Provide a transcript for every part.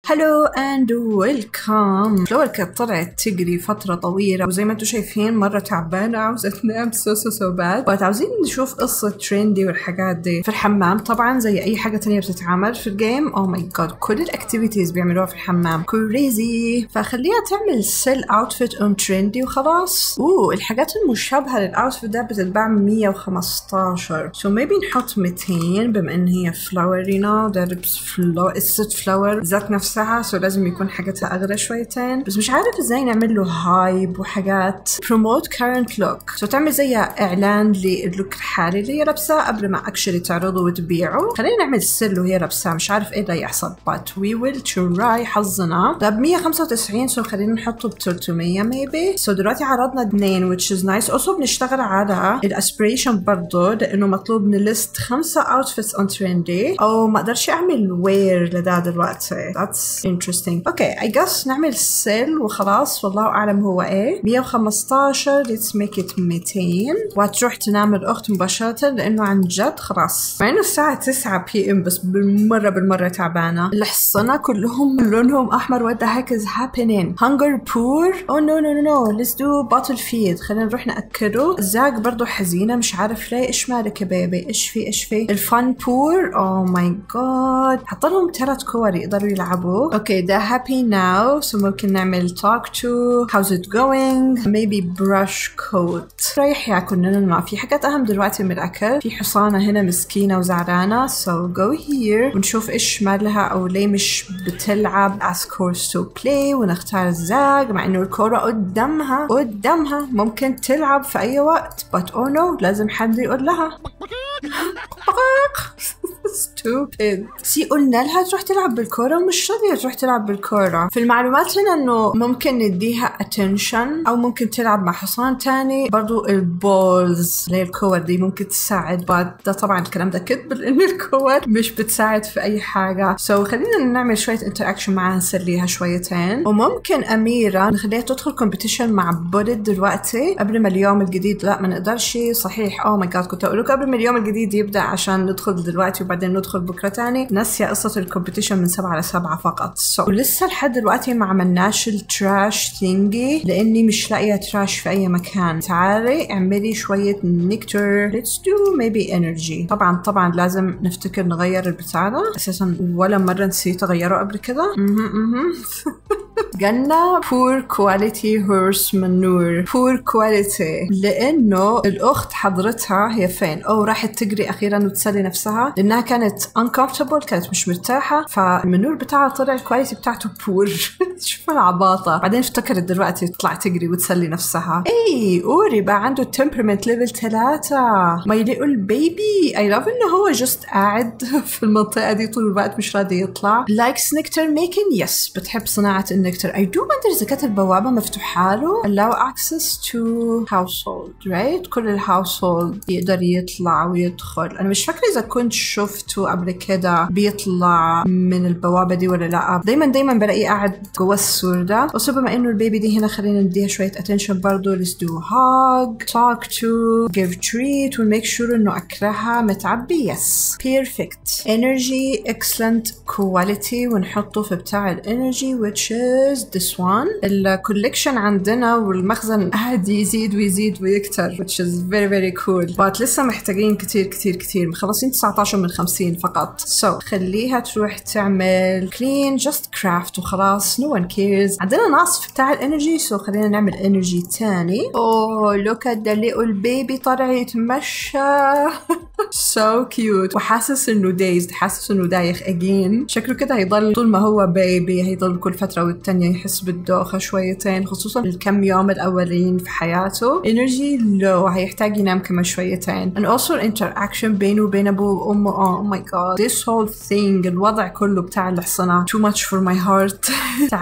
هلو اند ويلكم فلور كانت طلعت تجري فترة طويلة وزي ما انتم شايفين مرة تعبانة عاوزة تنام سو سو سو باد وعاوزين نشوف قصة تريندي والحاجات دي في الحمام طبعا زي اي حاجة تانية بتتعمل في الجيم او ماي جاد كل الاكتيفيتيز بيعملوها في الحمام كريزي فخليها تعمل سيل اوتفيت اون تريندي وخلاص اوه الحاجات المشابهة للاوتفيت ده بتتباع 115 سو so ميبي نحط 200 بما ان هي فلاورينا ده لبس فلو قصة فلاور ذات نفسها سو لازم يكون حاجتها اغلى شويتين بس مش عارف ازاي نعمل له هايب وحاجات بروموت كارنت لوك سو تعمل زي اعلان للوك الحالي اللي هي لابساه قبل ما اكشلي تعرضه وتبيعه خلينا نعمل سل وهي لابساه مش عارف ايه اللي يحصل but we will try حظنا ده ب 195 سو خلينا نحطه ب 300 maybe سو دلوقتي عرضنا اثنين which is nice also بنشتغل على الاسبريشن برضه لانه مطلوب نلست خمسة outfits on trendy او ما اقدرش اعمل وير لده دلوقتي that's interesting اوكي I guess نعمل سيل وخلاص والله اعلم هو ايه 115 let's make it 200 وهتروح تنام الاخت مباشرة لانه عن جد خلاص مع انه الساعة 9 بي ام بس بالمرة بالمرة تعبانة الحصنة كلهم لونهم احمر what the heck is happening hunger poor oh no no no no let's do bottle feed خلينا نروح ناكله زاك برضو حزينة مش عارف ليه ايش مالك يا بيبي ايش في ايش في الفن بور او ماي جاد حط لهم ثلاث كور يقدروا يلعبوا اوكي ده happy now so ممكن نعمل talk to how's it going maybe brush coat رايح ياكل لنا في حاجات اهم دلوقتي من الاكل في حصانة هنا مسكينة وزعلانة so go here ونشوف ايش مالها او ليه مش بتلعب ask horse to play ونختار زاج مع انه الكورة قدامها قدامها ممكن تلعب في اي وقت but oh no لازم حد يقول لها stupid سي قلنا لها تروح تلعب بالكورة ومش راضية تروح تلعب بالكورة في المعلومات هنا انه ممكن نديها attention او ممكن تلعب مع حصان تاني برضو البولز اللي هي الكور دي ممكن تساعد بعد ده طبعا الكلام ده كذب لان الكور مش بتساعد في اي حاجة سو so خلينا نعمل شوية interaction معاها نسليها شويتين وممكن اميرة نخليها تدخل كومبيتيشن مع بولد دلوقتي قبل ما اليوم الجديد لا ما نقدرش صحيح اوه ماي جاد كنت اقول لكم قبل ما اليوم الجديد يبدا عشان ندخل دلوقتي وبعدين ندخل بكره تاني ناسيه قصه الكومبيتيشن من سبعة على سبعة فقط سو so. ولسه لحد دلوقتي ما عملناش التراش ثينجي لاني مش لاقيه تراش في اي مكان تعالي اعملي شويه نكتر ليتس دو ميبي انرجي طبعا طبعا لازم نفتكر نغير البتاع ده اساسا ولا مره نسيت اغيره قبل كده جنة بور كواليتي هورس منور بور كواليتي لانه الاخت حضرتها هي فين او راحت تجري اخيرا وتسلي نفسها لانها كانت uncomfortable كانت مش مرتاحه فالمنور بتاعها طلع الكواليتي بتاعته بور شوف العباطه بعدين افتكرت دلوقتي تطلع تجري وتسلي نفسها اي اوري بقى عنده temperament ليفل ثلاثة ماي ليتل بيبي اي لاف انه هو جست قاعد في المنطقه دي طول الوقت مش راضي يطلع لايكس نكتر ميكن يس بتحب صناعه النكتر I do wonder إذا كانت البوابة مفتوحة له allow access to household right كل الهاوسهولد يقدر يطلع ويدخل أنا مش فاكرة إذا كنت شفته قبل كده بيطلع من البوابة دي ولا لا دايما دايما بلاقيه قاعد جوا السور ده بس بما إنه البيبي دي هنا خلينا نديها شوية attention برضه let's do hug talk to give treat و make sure إنه أكلها متعبي yes perfect energy excellent quality ونحطه في بتاع الانرجي which is this one الكوليكشن عندنا والمخزن قاعد يزيد ويزيد ويكتر which is very very cool but لسه محتاجين كتير كتير كتير مخلصين 19 من 50 فقط so خليها تروح تعمل clean just craft وخلاص no one cares عندنا نقص بتاع الانرجي so خلينا نعمل انرجي تاني oh look at the little baby طالع يتمشى so cute وحاسس انه دايزد حاسس انه دايخ again شكله كده هيضل طول ما هو بيبي هيضل كل فترة والتانية يحس بالدوخة شويتين خصوصا الكم يوم الأولين في حياته energy لو هيحتاج ينام كمان شويتين and also interaction بينه وبين أبوه وأمه oh my god this whole thing الوضع كله بتاع الحصنة too much for my heart تعال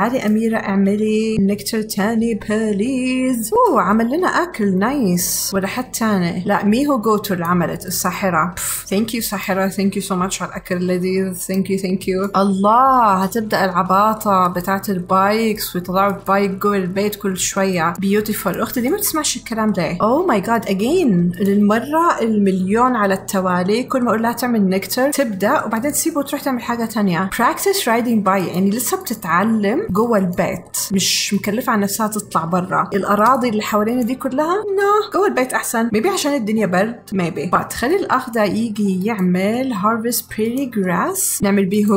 تعالي اميره اعملي نكتر تاني بليز اوه عمل لنا اكل نايس ولا حد تاني لا ميهو جوتو اللي عملت الساحره ثانك يو ساحره ثانك يو سو ماتش على الاكل اللذيذ ثانك يو ثانك يو الله هتبدا العباطه بتاعت البايكس ويطلعوا البايك جوه البيت كل شويه بيوتيفول اختي دي ما بتسمعش الكلام ده اوه ماي جاد اجين للمره المليون على التوالي كل ما اقول لها تعمل نكتر تبدا وبعدين تسيبه وتروح تعمل حاجه تانية براكتس رايدنج باي يعني لسه بتتعلم جوه البيت مش مكلفه على نفسها تطلع برا الاراضي اللي حوالينا دي كلها نو جوه البيت احسن ميبي عشان الدنيا برد ميبي بعد خلي الاخ ده يجي يعمل هارفست بريري جراس نعمل بيه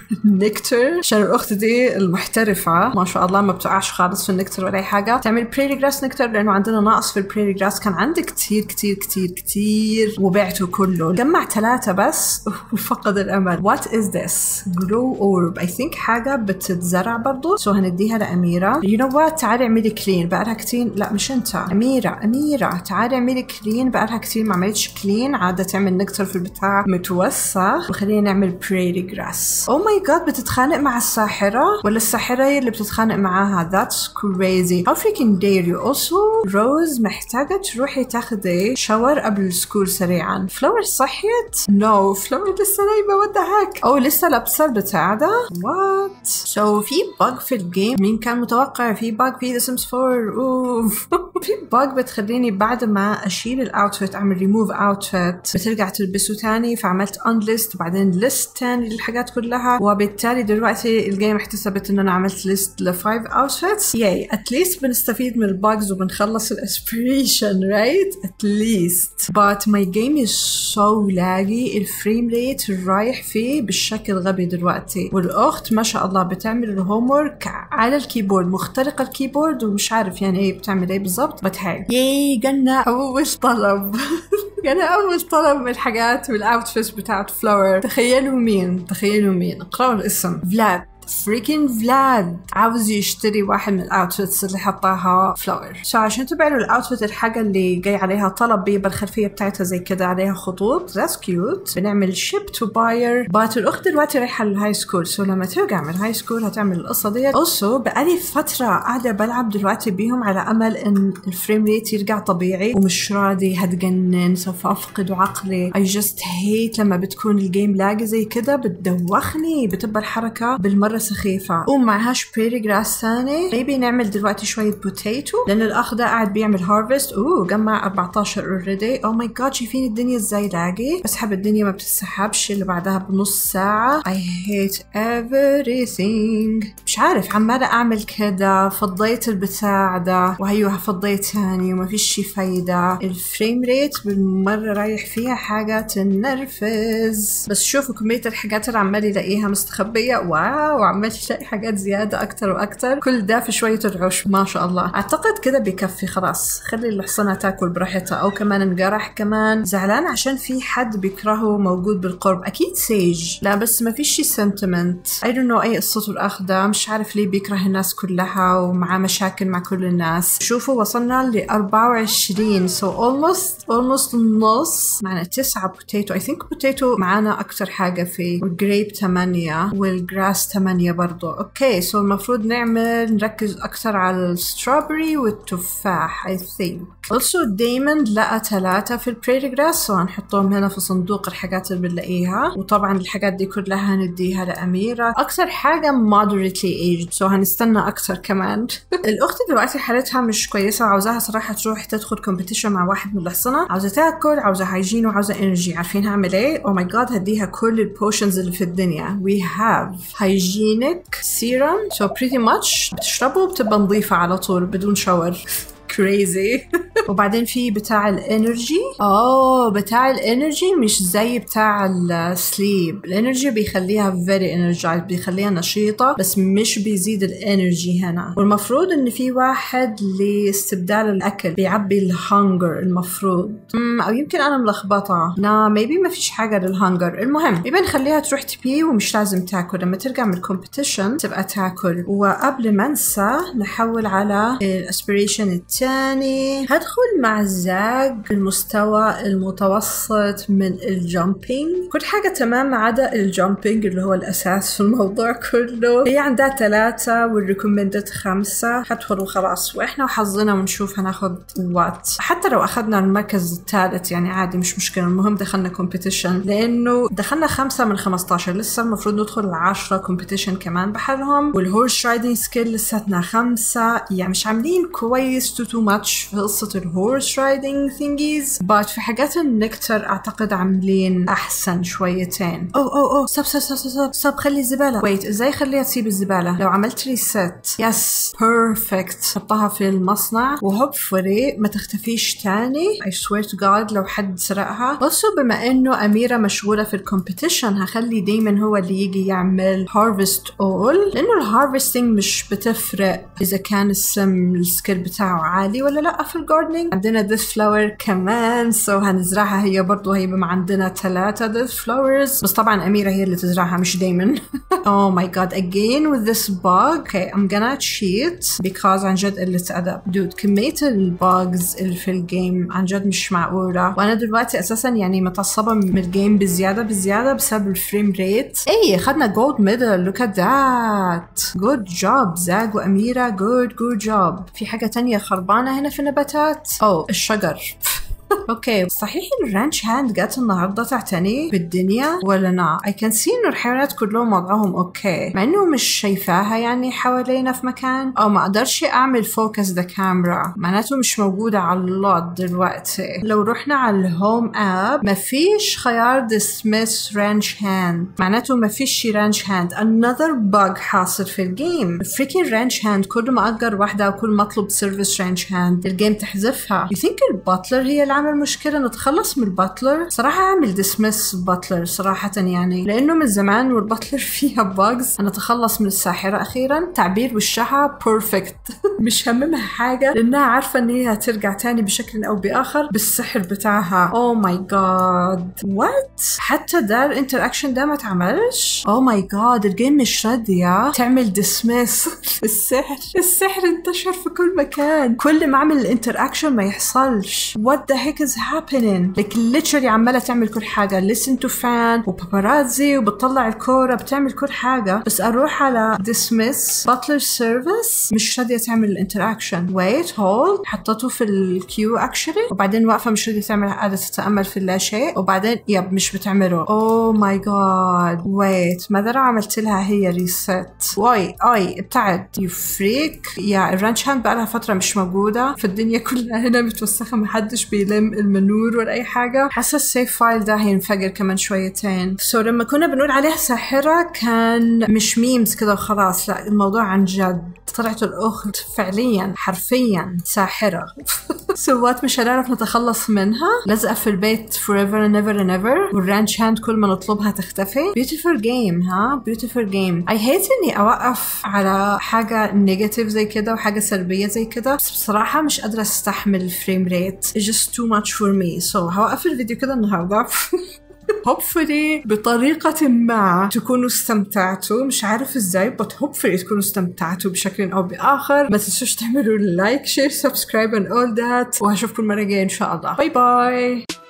نكتر عشان الاخت دي المحترفه ما شاء الله ما بتقعش خالص في النكتر ولا اي حاجه تعمل بريري جراس نكتر لانه عندنا ناقص في البريري جراس كان عندي كتير كتير كتير كتير وبعته كله جمع ثلاثه بس وفقد الامل وات از ذس جرو اورب اي ثينك حاجه بتتزرع برضه سو هنديها لاميره يو نو وات تعالي اعملي كلين بقى لها كتير لا مش انت اميره اميره تعالي اعملي كلين بقى لها كتير ما عملتش كلين عاده تعمل نكتر في البتاع متوسخ وخلينا نعمل بريري جراس او ماي جاد بتتخانق مع الساحره ولا الساحره هي اللي بتتخانق معاها ذاتس كريزي how freaking dare you also روز محتاجه تروحي تاخدي شاور قبل السكول سريعا فلاور صحيت نو no. فلاور لسه نايمه وات ذا هيك او لسه لابسه البتاع ده وات سو في باج في الجيم مين كان متوقع في باج في ذا سيمز 4 اوف في باج بتخليني بعد ما اشيل الاوتفيت اعمل ريموف اوتفيت بترجع تلبسه تاني فعملت ان ليست وبعدين ليست تاني للحاجات كلها وبالتالي دلوقتي الجيم احتسبت ان انا عملت ليست لفايف اوتفيتس ياي اتليست بنستفيد من الباجز وبنخلص الاسبريشن رايت اتليست but my game is so laggy الفريم ريت رايح فيه بالشكل غبي دلوقتي والاخت ما شاء الله بتعمل الهوم ورك على الكيبورد مخترقه الكيبورد ومش عارف يعني ايه بتعمل ايه بالضبط بس هاي ياي قلنا اول طلب قلنا اول طلب من الحاجات والاوتفيتس بتاعت فلاور تخيلوا مين تخيلوا مين اقرأوا الاسم فلاد فريكين فلاد عاوز يشتري واحد من الاوتفيتس اللي حطاها فلاور سو عشان تبعوا الاوتفيت الحاجة اللي جاي عليها طلب بيبقى الخلفية بتاعتها زي كده عليها خطوط ذاتس كيوت بنعمل شيب تو باير بات الاخت دلوقتي رايحة للهاي سكول سو لما ترجع من الهاي سكول هتعمل القصة ديت اوسو بقالي فترة قاعدة بلعب دلوقتي بيهم على امل ان الفريم ريت يرجع طبيعي ومش راضي هتجنن سوف افقد عقلي اي جاست هيت لما بتكون الجيم لاقي زي كده بتدوخني بتبقى الحركة بالمرة سخيفة ومعهاش بريري جراس ثاني ميبي نعمل دلوقتي شوية بوتيتو لأن الأخ ده قاعد بيعمل هارفست أوه جمع 14 اوريدي أو ماي جاد شايفين الدنيا ازاي لاقي بسحب الدنيا ما بتتسحبش اللي بعدها بنص ساعة I hate everything مش عارف عمالة أعمل كده فضيت البتاع ده وهيو فضيت تاني وما فيش شي فايدة الفريم ريت بالمرة رايح فيها حاجة تنرفز بس شوفوا كمية الحاجات اللي عمال يلاقيها مستخبية واو عمال تلاقي حاجات زيادة أكتر وأكتر كل ده في شوية العشب ما شاء الله أعتقد كده بيكفي خلاص خلي الحصانة تاكل براحتها أو كمان انجرح كمان زعلان عشان في حد بيكرهه موجود بالقرب أكيد سيج لا بس ما فيش شي سنتمنت I don't know أي قصته الأخ ده مش عارف ليه بيكره الناس كلها ومعاه مشاكل مع كل الناس شوفوا وصلنا ل 24 so almost almost النص معنا تسعة بوتيتو I think بوتيتو معانا أكتر حاجة فيه والجريب 8 والجراس 8 برضو اوكي سو المفروض نعمل نركز اكثر على الستروبري والتفاح I think also دايموند لقى ثلاثة في البريري جراس سو هنحطهم هنا في صندوق الحاجات اللي بنلاقيها وطبعا الحاجات دي كلها هنديها لأميرة أكثر حاجة moderately aged سو هنستنى أكثر كمان الأخت دلوقتي حالتها مش كويسة وعاوزاها صراحة تروح تدخل كومبيتيشن مع واحد من الحصنة عاوزة تاكل عاوزة هايجين وعاوزة انرجي عارفين هعمل ايه؟ او ماي جاد هديها كل البوشنز اللي في الدنيا we have hygienic serum so pretty much بتشربه بتبقى نظيفة على طول بدون شاور كريزي وبعدين في بتاع الانرجي اوه بتاع الانرجي مش زي بتاع السليب الانرجي بيخليها very energized بيخليها نشيطة بس مش بيزيد الانرجي هنا والمفروض ان في واحد لاستبدال الاكل بيعبي الهانجر المفروض مم او يمكن انا ملخبطة لا ميبي ما فيش حاجة للهانجر المهم يبقى نخليها تروح تبي ومش لازم تاكل لما ترجع من الكومبيتيشن تبقى تاكل وقبل ما انسى نحول على الاسبريشن الثاني هدخل ندخل مع زاج المستوى المتوسط من الجامبينج كل حاجة تمام ما عدا الجامبينج اللي هو الأساس في الموضوع كله هي عندها ثلاثة والريكومندد خمسة حدخل وخلاص وإحنا وحظنا ونشوف هناخد وات حتى لو أخذنا المركز الثالث يعني عادي مش مشكلة المهم دخلنا كومبيتيشن لأنه دخلنا خمسة من 15 لسه المفروض ندخل العشرة كومبيتيشن كمان بحالهم والهورس رايدنج سكيل لساتنا خمسة يعني مش عاملين كويس تو تو ماتش في قصة الهورس رايدنج ثينجيز بس في حاجات النكتر أعتقد عاملين أحسن شويتين أو أو أو ستوب ستوب ستوب ستوب ستوب خلي الزبالة ويت إزاي خليها تسيب الزبالة لو عملت ريست يس بيرفكت حطها في المصنع وهوبفولي ما تختفيش تاني I swear to God لو حد سرقها بصوا بما إنه أميرة مشغولة في الكومبيتيشن هخلي دايما هو اللي يجي يعمل هارفست اول لأنه الهارفستنج مش بتفرق إذا كان السم السكيل بتاعه عالي ولا لا في الجاردنينج عندنا ديث فلاور كمان سو so هنزرعها هي برضه هيبقى عندنا ثلاثة ديث فلاورز بس طبعا أميرة هي اللي تزرعها مش دايما oh my god again with this bug okay I'm gonna cheat because عن جد قلة أدب دود كمية الباجز اللي في الجيم عن جد مش معقولة وأنا دلوقتي أساسا يعني متعصبة من الجيم بزيادة بزيادة بسبب الفريم ريت اي خدنا جولد ميدل لوك ات ذات جود جوب زاج وأميرة جود جود جوب في حاجة تانية خربانة هنا في النباتات أو الشجر اوكي صحيح الرانش هاند جات النهارده تعتني بالدنيا ولا لا؟ اي كان سي انه الحيوانات كلهم وضعهم اوكي مع انه مش شايفاها يعني حوالينا في مكان او ما اقدرش اعمل فوكس ذا كاميرا معناته مش موجوده على اللوت دلوقتي لو رحنا على الهوم اب ما فيش خيار dismiss رانش هاند معناته ما فيش شي رانش هاند another bug حاصل في الجيم فريكين رانش هاند كل ما اجر واحده او كل ما اطلب سيرفيس رانش هاند الجيم تحذفها you think الباتلر هي اللي عامل مشكلة نتخلص من الباتلر صراحة أعمل ديسمس باتلر صراحة يعني لأنه من زمان والباتلر فيها باجز نتخلص من الساحرة أخيرا تعبير وشها بيرفكت مش هممها حاجة لأنها عارفة إن هي هترجع تاني بشكل أو بآخر بالسحر بتاعها أوه ماي جاد وات حتى ده الانتراكشن ده ما اتعملش أوه ماي جاد الجيم مش راضية تعمل ديسمس السحر السحر انتشر في كل مكان كل ما أعمل الانتراكشن ما يحصلش what the heck is happening like literally عمالة تعمل كل حاجة listen to fan وبابارازي وبتطلع الكورة بتعمل كل حاجة بس أروح على dismiss butler service مش راضية تعمل الانتراكشن wait hold حطته في الكيو actually وبعدين واقفة مش راضية تعمل قاعدة تتأمل في اللا شيء وبعدين يب مش بتعمله oh my god wait ماذا لو عملت لها هي reset واي اي ابتعد you freak يا الرانش هاند بقالها فترة مش موجودة في الدنيا كلها هنا متوسخة محدش بيلم المنور ولا اي حاجه حاسه السيف فايل ده هينفجر كمان شويتين سو so, لما كنا بنقول عليها ساحره كان مش ميمز كده وخلاص لا الموضوع عن جد طلعت الاخت فعليا حرفيا ساحره سوات مش هنعرف نتخلص منها لازقه في البيت forever and ever and ever والرانش هاند كل ما نطلبها تختفي beautiful game ها beautiful game I hate اني اوقف على حاجه نيجاتيف زي كده وحاجه سلبيه زي كده بس بصراحه مش قادره استحمل الفريم ريت It's just too much for me so هوقف الفيديو كده النهارده hopefully بطريقة ما تكونوا استمتعتوا مش عارف ازاي but hopefully تكونوا استمتعتوا بشكل او باخر ما تنسوش تعملوا لايك شير سبسكرايب and all that وهشوفكم المرة الجاية ان شاء الله باي باي